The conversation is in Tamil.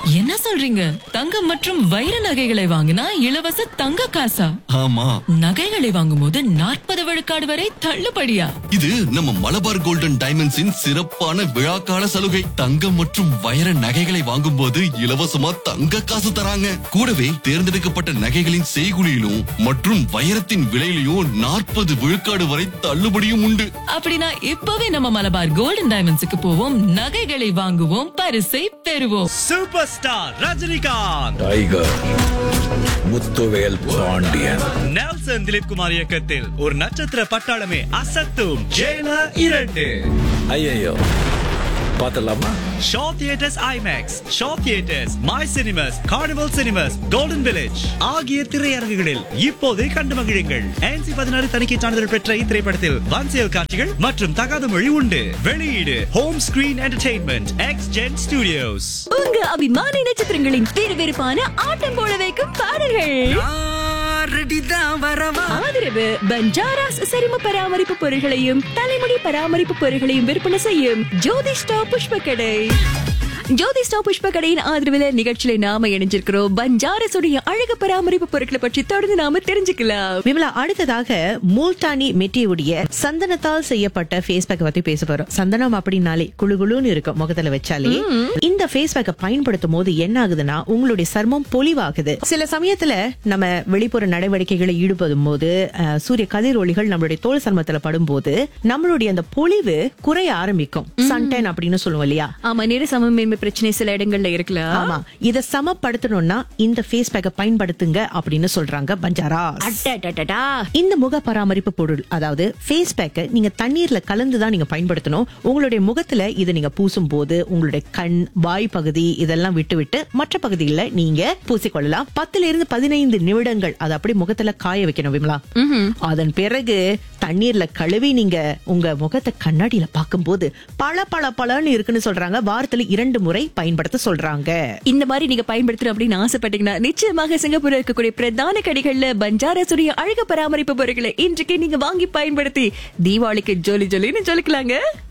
என்ன சொல்றீங்க தங்கம் மற்றும் வைர நகைகளை வாங்கினா இலவச தங்க காசா ஆமா நகைகளை வாங்கும்போது நாற்பது விழுக்காடு வரை தள்ளுபடியா இது நம்ம மலபார் கோல்டன் டைமண்ட்ஸின் சிறப்பான விழாக்கால சலுகை தங்கம் மற்றும் வைர நகைகளை வாங்கும்போது இலவசமா தங்க காசு தராங்க கூடவே தேர்ந்தெடுக்கப்பட்ட நகைகளின் செய்குலியிலும் மற்றும் வைரத்தின் விலையிலும் நாற்பது விழுக்காடு வரை தள்ளுபடியும் உண்டு அப்படின்னா இப்பவே நம்ம மலபார் கோல்டன் டைமண்ட்ஸுக்கு போவோம் நகைகளை வாங்குவோம் பரிசை பெறுவோம் super star Rajinikanth tiger Muthuvel Pandian Nelson Dilip Kumar இயக்கத்தில் ஒரு நட்சத்திர பட்டாளமே அசத்தும் ஜெயிலர் இரண்டு ஐயோ பார்த்தலாமா show theatres IMAX show theatres My Cinemas Carnival Cinemas Golden Village ஆகிய திரையரங்குகளில் இப்போதே கண்டு மகிழுங்கள் NC பதினாறு தணிக்கை சான்றிதழ் பெற்ற இத்திரைப்படத்தில் வன்செயல் காட்சிகள் மற்றும் தகாத மொழி உண்டு வெளியீடு Home Screen Entertainment X Gen Studios உங்க அபிமான நட்சத்திரங்களின் விறுவிறுப்பான ஆட்டம் போட வைக்கும் பாடல்கள் ஆதரவு பஞ்சாராஸ் சரும பராமரிப்பு பொருட்களையும் தலைமுடி பராமரிப்பு பொருட்களையும் விற்பனை செய்யும் ஜோதிஷ்டா புஷ்ப கடை ஜோதிஷ்டா புஷ்ப கடையின் ஆதரவுல நிகழ்ச்சியில நாம இணைஞ்சிருக்கிறோம் பஞ்சாரஸுடைய அழகு பராமரிப்பு பொருட்களை பற்றி தொடர்ந்து நாம தெரிஞ்சுக்கலாம் விமலா அடுத்ததாக மூல்டானி மெட்டியுடைய சந்தனத்தால் செய்யப்பட்ட ஃபேஸ் பேக் பத்தி பேச போறோம் சந்தனம் அப்படின்னாலே குளு குளுன்னு இருக்கும் முகத்துல வச்சாலே இந்த ஃபேஸ் பேக்கை பயன்படுத்தும் போது என்ன ஆகுதுன்னா உங்களுடைய சர்மம் பொலிவாகுது சில சமயத்துல நம்ம வெளிப்புற நடவடிக்கைகளை ஈடுபடும் போது அஹ், சூரிய கதிரொளிகள் நம்மளுடைய தோல் சர்மத்துல படும்போது நம்மளுடைய அந்த பொலிவு குறைய ஆரம்பிக்கும் சன்டைன் அப்படின்னு சொல்லுவோம் இல்லையா ஆமா நிற சமமின்மை பிரச்சனை சில இடங்கள்ல இருக்கலாம் ஆமா இத சமப்படுத்தணும்னா இந்த ஃபேஸ் பேக்கை பயன்படுத்துங்க அப்படின்னு சொல்றாங்க பஞ்சாரா அடடடடா. இந்த முக பராமரிப்பு பொருள் அதாவது ஃபேஸ் பேக்கை நீங்க தண்ணீர்ல கலந்து தான் நீங்க பயன்படுத்தணும் உங்களுடைய முகத்துல இதை நீங்க பூசும் போது உங்களுடைய கண் வாய் பகுதி இதெல்லாம் விட்டு விட்டு மற்ற பகுதிகளில் நீங்க பூசிக்கொள்ளலாம் பத்துல இருந்து பதினைந்து நிமிடங்கள் அதை அப்படி முகத்துல காய வைக்கணும் விமலா அதன் பிறகு தண்ணீர்ல கழுவி நீங்க உங்க முகத்தை கண்ணாடியில பார்க்கும்போது பல பல பலன்னு இருக்குன்னு சொல்றாங்க வாரத்துல இரண்டு முறை பயன்படுத்த சொல்றாங்க இந்த மாதிரி நீங்க பயன்படுத்தணும் அப்படின்னு ஆசைப்பட்டீங்கன்னா நிச்சயமாக சிங்கப்பூர்ல இருக்கக்கூடிய பிரதான கடைகள்ல பஞ்சாரசுடைய அழகு பராமரிப்பு பொருட்களை இன்றைக்கு நீங்க வாங்கி பயன்படுத்தி தீபாவளிக்கு ஜொலி ஜொலின்னு சொல்லிக்கலாங்க